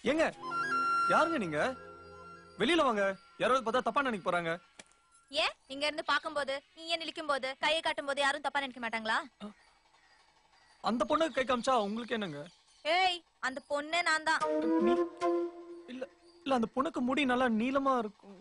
ஏங்க யாருங்க நீங்க வெளியில வாங்க யாராவது பார்த்தா தப்பா நினைக்க போறாங்க ஏன் இங்க இருந்து பாக்கும்போது நீங்க நிலிக்கும் போது கையை காட்டும் போது யாரும் தப்பா நினைக்க மாட்டாங்களா அந்த பொண்ணு கை காமிச்சா உங்களுக்கு என்னங்க ஏய் அந்த பொண்ணே நான் தான் நீ- இல்ல இல்ல அந்த பொண்ணுக்கு முடி நல்லா நீளமா இருக்கும்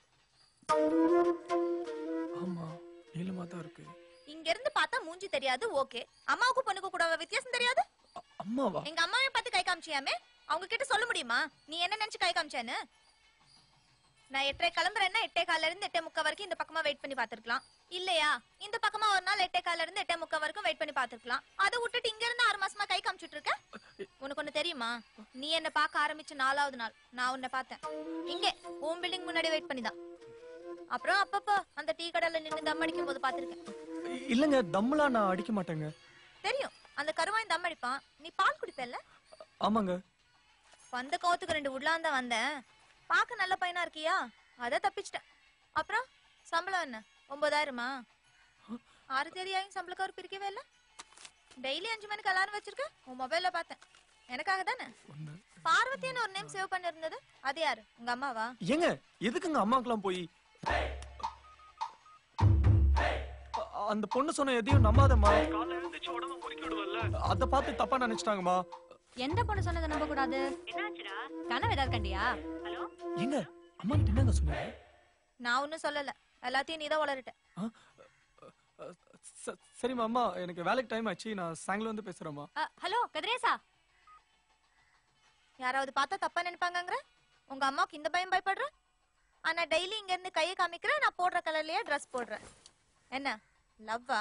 ஆமா நீளமா தான் இருக்கு இங்க இருந்து பார்த்தா மூஞ்சி தெரியாது ஓகே அம்மாவுக்கும் பொண்ணுக்கும் கூட வித்தியாசம் தெரியாது அ- அம்மாவா எங்க அம்மாவை பார்த்து கை காமிச்சியாமே அவங்க கிட்ட சொல்ல முடியுமா நீ என்ன நினைச்சு கை காமிச்சேன்னு நான் எட்டரை கிளம்புறேன்னா எட்டே கால்ல இருந்து எட்டே முக்கா வரைக்கும் இந்த பக்கமா வெயிட் பண்ணி பாத்துருக்கலாம் இல்லையா இந்த பக்கமா ஒரு நாள் எட்டே கால்ல இருந்து எட்டே முக்கா வரைக்கும் வெயிட் பண்ணி பாத்துருக்கலாம் அதை விட்டுட்டு இங்க இருந்து ஆறு மாசமா கை காமிச்சிட்டு இருக்க உனக்கு ஒண்ணு தெரியுமா நீ என்ன பார்க்க ஆரம்பிச்ச நாலாவது நாள் நான் உன்னை பார்த்தேன் இங்கே உன் பில்டிங் முன்னாடி வெயிட் பண்ணிதான் அப்புறம் அப்பப்போ அந்த டீ கடையில நின்னு தம் அடிக்கும் போது பாத்திருக்கேன் இ- இல்லங்க தம்லாம் நான் அடிக்க மாட்டேங்க தெரியும் அந்த கருவாய் தம் அடிப்பான் நீ பால் குடிப்பல்ல ஆமாங்க வந்த கோவத்துக்கு ரெண்டு உட்லான் தான் வந்தேன் பார்க்க நல்ல பையனா இருக்கியா அத தப்பிச்சிட்டேன் அப்புறம் சம்பளம் என்ன ஒன்பதாயிரமா ஆறு தேதியாயும் சம்பளக்கு அவர் பிரிக்கவே இல்ல டெய்லி அஞ்சு மணிக்கு அலாரம் வச்சிருக்க உன் மொபைல்ல பார்த்தேன் எனக்காக தானே ஒண்ணு. பார்வதின்னு ஒரு நேம் சேவ் பண்ணிருந்தது அது யாரு உங்க அம்மாவா ஏங்க எதுக்குங்க அம்மாக்கெல்லாம் போய் அ- அந்த பொண்ணு சொன்ன எதையும் நம்பாதம்மா அத பார்த்து தப்பா நினைச்சிட்டாங்கம்மா எந்த பொண்ணு சொன்னதை நம்ப கூடாது கனவு ஏதாவது கண்டியா ஏங்க அம்மா கிட்ட என்னங்க சொன்னீங்க நான் ஒன்னும் சொல்லல எல்லாத்தையும் நீதான் வளர்ட்ட ஆ? அ, ச- சரிம்மா அம்மா எனக்கு வேலைக்கு டைம் ஆச்சு நான் சாயங்காலம் வந்து பேசுறேம்மா ஹலோ கதிரேசா யாராவது பார்த்தா தப்பா நினைப்பாங்கங்கிற உங்க அம்மாவுக்கு இந்த பயம் பயப்படுற ஆனா டெய்லி இங்க இருந்து கையை காமிக்கிறேன் நான் போடுற கலர்லயே ட்ரெஸ் போடுறேன் என்ன லவ்வா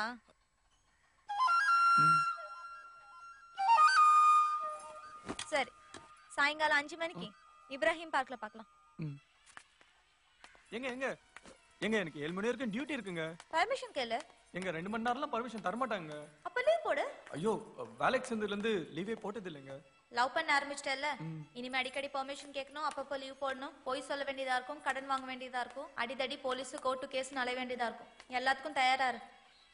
சரி சாயங்காலம் அஞ்சு மணிக்கு இப்ராஹிம் பார்க்ல பார்க்கலாம் ம். எங்க எங்க எங்க எனக்கு ஏழு மணி வரைக்கும் டியூட்டி இருக்குங்க பர்மிஷன் கேளு எங்க ரெண்டு மணி நேரம்லாம் பர்மிஷன் தர மாட்டாங்க அப்ப லீவ் போடு ஐயோ வேலைக்கு சேர்ந்ததுல இருந்து லீவே போட்டது இல்லைங்க லவ் பண்ண ஆரம்பிச்சிட்டல இனிமே அடிக்கடி பெர்மிஷன் கேட்கணும் அப்பப்போ லீவ் போடணும் போய் சொல்ல வேண்டியதா இருக்கும் கடன் வாங்க வேண்டியதா இருக்கும் அடிதடி போலீஸ் கோர்ட்டு கேஸ் அலைய வேண்டியதா இருக்கும் எல்லாத்துக்கும் தயாரா இரு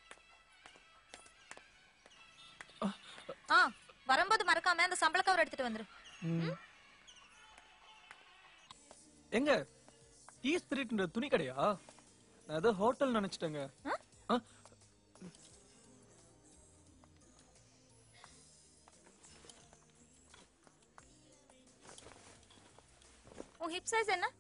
ஆ வரும்போது மறக்காம அந்த சம்பள கவர் எடுத்துட்டு வந்துரு ம். எங்க டீ ஸ்பிரிட்ன்ற துணி கடையா நான் ஏதோ ஹோட்டல் நினைச்சிட்டேங்க ஆ? உன் ஹிப் சைஸ் என்ன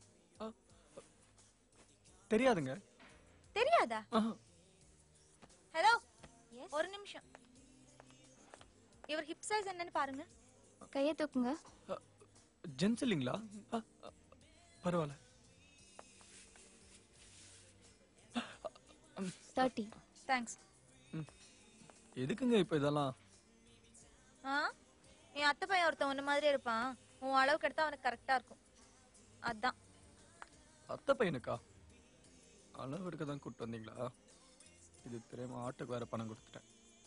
தெரியாதுங்க தெரியாதா ஆஹா. ஹலோ ஒரு நிமிஷம் இவர் ஹிப் சைஸ் என்னன்னு பாருங்க கையை தூக்குங்க ஜென்ஸ் இல்லைங்களா ஆ, ஆ, பரவாயில்ல தேர்ட்டி தேங்க்ஸ் எதுக்குங்க இப்ப இதெல்லாம் ஆ என் அத்தை பையன் ஒருத்தன் உன்ன மாதிரி இருப்பான் உன் அளவுக்கு எடுத்தா அவனுக்கு கரெக்டா இருக்கும் அதான் அத்தை பையனுக்கா அளவு எடுக்க தான் கூப்பிட்டு வந்தீங்களா இது தெரியாம ஆட்டுக்கு வேற பணம் கொடுத்துட்டேன்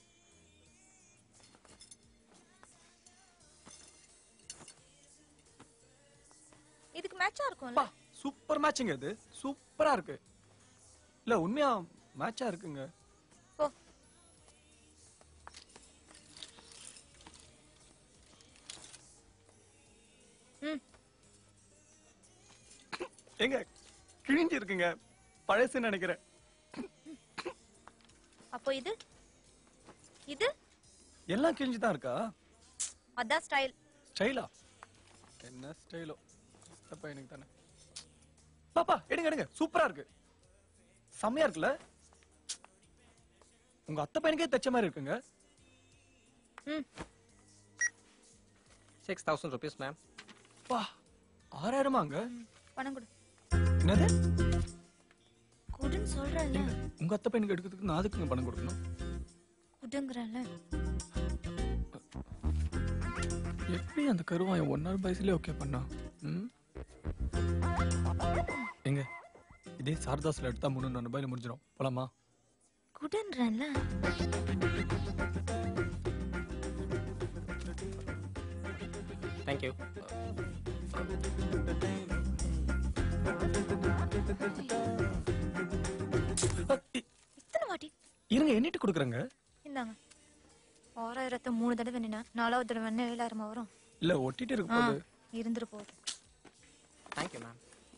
இதுக்கு மேட்சா இருக்கும்ல பா சூப்பர் மேட்சிங் இது சூப்பரா இருக்கு இல்ல உண்மையா மேட்சா இருக்குங்க போ ம் எங்க கிழிஞ்சு இருக்குங்க பழசுன்னு நினைக்கிறேன் அப்போ இது இது எல்லாம் கிழிஞ்சு தான் இருக்கா அதான் ஸ்டைல் ஸ்டைலா என்ன ஸ்டைலோ அத்தை பையனுக்கு தானே பாப்பா எடுங்க எடுங்க சூப்பரா இருக்கு செம்மையா இருக்குல்ல உங்க அத்தை பையனுக்கே தைச்ச மாதிரி இருக்குங்க ம் சிக்ஸ் தௌசண்ட் ருபீஸ் மேம் பா ஆறாயிரமாங்க பணம் கொடு என்னது குடுன்னு சொல்றேன்ல எங்க உங்க அத்தை பையனுக்கு எடுக்கிறதுக்கு நான் அதுக்குங்க பணம் கொடுக்கணும் குடுங்கறேன்ல எப்படி அந்த கருவாயன் ஒன் ஹவர் வயசுலயே ஓகே பண்ணா ம்? எங்க இதே சாரதாஸ்ல எடுத்தா முந்நூறு ரூபாயில முடிஞ்சிடும் போலாமா குடுன்றேன்ல தேங்க்யூ அ, இ- இத்தனை வாட்டி இருங்க எண்ணிட்டு கொடுக்குறேங்க இந்தாங்க ஆறாயிரத்தை மூணு தடவை நின்னா நாலாவது தடவை என்ன ஏழாயிரமா வரும் இல்ல ஒட்டிட்டு இருக்க ஆ, போது இருந்துரு போகுது தேங்க்யூ மேம்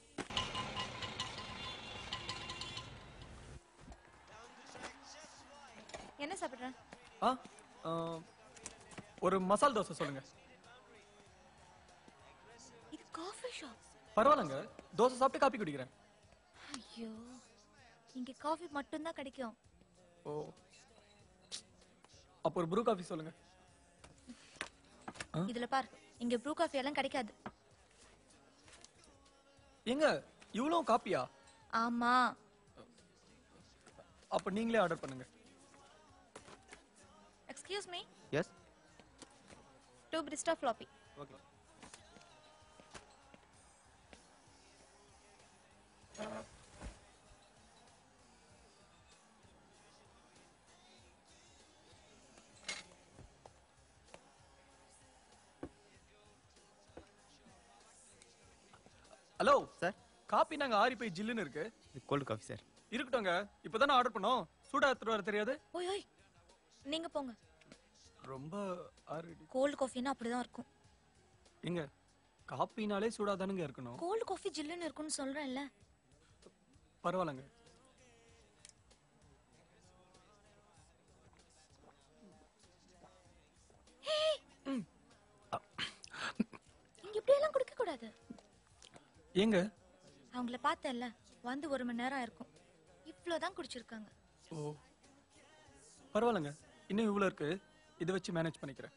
என்ன சாப்பிடுற ஆ ஆ, ஒரு மசால் தோசை சொல்லுங்க இது காஃபி ஷாப் பரவாயில்லைங்க தோசை சாப்பிட்டு காப்பி குடிக்கிறேன் ஐயோ இங்க காஃபி மட்டும்தான் கிடைக்கும் ஓ அப்போ ஒரு ப்ரூ காஃபி சொல்லுங்க இதுல பார் இங்க ப்ரூ காஃபி எல்லாம் கிடைக்காது எங்க இவ்வளோ காப்பியா ஆமா அப்ப நீங்களே ஆர்டர் பண்ணுங்க எக்ஸ்கியூஸ் மீ எஸ் டூ பிரிஸ்டா ஃப்ளாப்பி ஓகே ஹலோ சார் காப்பி நாங்க ஆறி போய் ஜில்லுன்னு இருக்கு இது கோல்டு காஃபி சார் இருக்கட்டும்ங்க இப்பதானே ஆர்டர் பண்ணோம் சூடா எடுத்துட்டு வர தெரியாது ஓய் ஓய் நீங்க போங்க ரொம்ப ஆறிடி கோல்டு காஃபின்னா அப்படிதான் இருக்கும் எங்க காப்பினாலே சூடா தானுங்க இருக்கணும் கோல்டு காஃபி ஜில்லுன்னு இருக்கும்னு சொல்றேன்ல பரவாயில்லைங்க இங்க இப்படி எல்லாம் குடிக்க கூடாது ஏங்க அவங்கள பார்த்தேன்ல வந்து ஒரு மணி நேரம் இருக்கும் இவ்வளவுதான் குடிச்சிருக்காங்க ஓ பரவாயில்லைங்க இன்னும் இவ்வளவு இருக்கு இதை வச்சு மேனேஜ் பண்ணிக்கிறேன்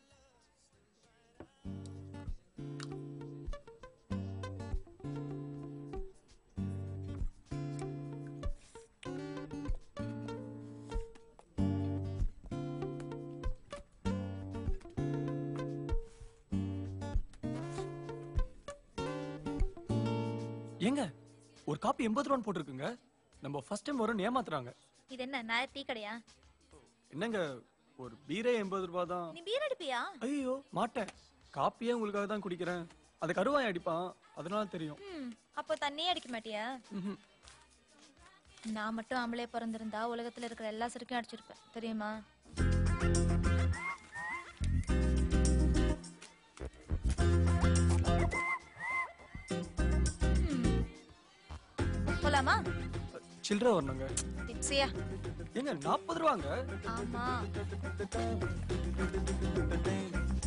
ஏங்க ஒரு காப்பி எண்பது ரூபான்னு போட்டிருக்குங்க நம்ம ஃபர்ஸ்ட் டைம் வரும் ஏமாத்துறாங்க இது என்ன நான் டீ கடையா என்னங்க ஒரு பீரே எண்பது ரூபாய் தான் நீ பீர் அடிப்பியா ஐயோ மாட்டேன் காப்பியே உங்களுக்காக தான் குடிக்கிறேன் அது கருவாய் அடிப்பான் அதனால தெரியும் ம் அப்போ தண்ணியே அடிக்க மாட்டியா ம்ஹும். நான் மட்டும் ஆம்பளே பிறந்திருந்தா உலகத்துல இருக்கிற எல்லா சரக்கையும் அடிச்சிருப்பேன் தெரியுமா ம். போலாமா சில்லறை வரணுங்க டிப்ஸியா ஏங்க நாற்பது ரூபாங்க ஆமா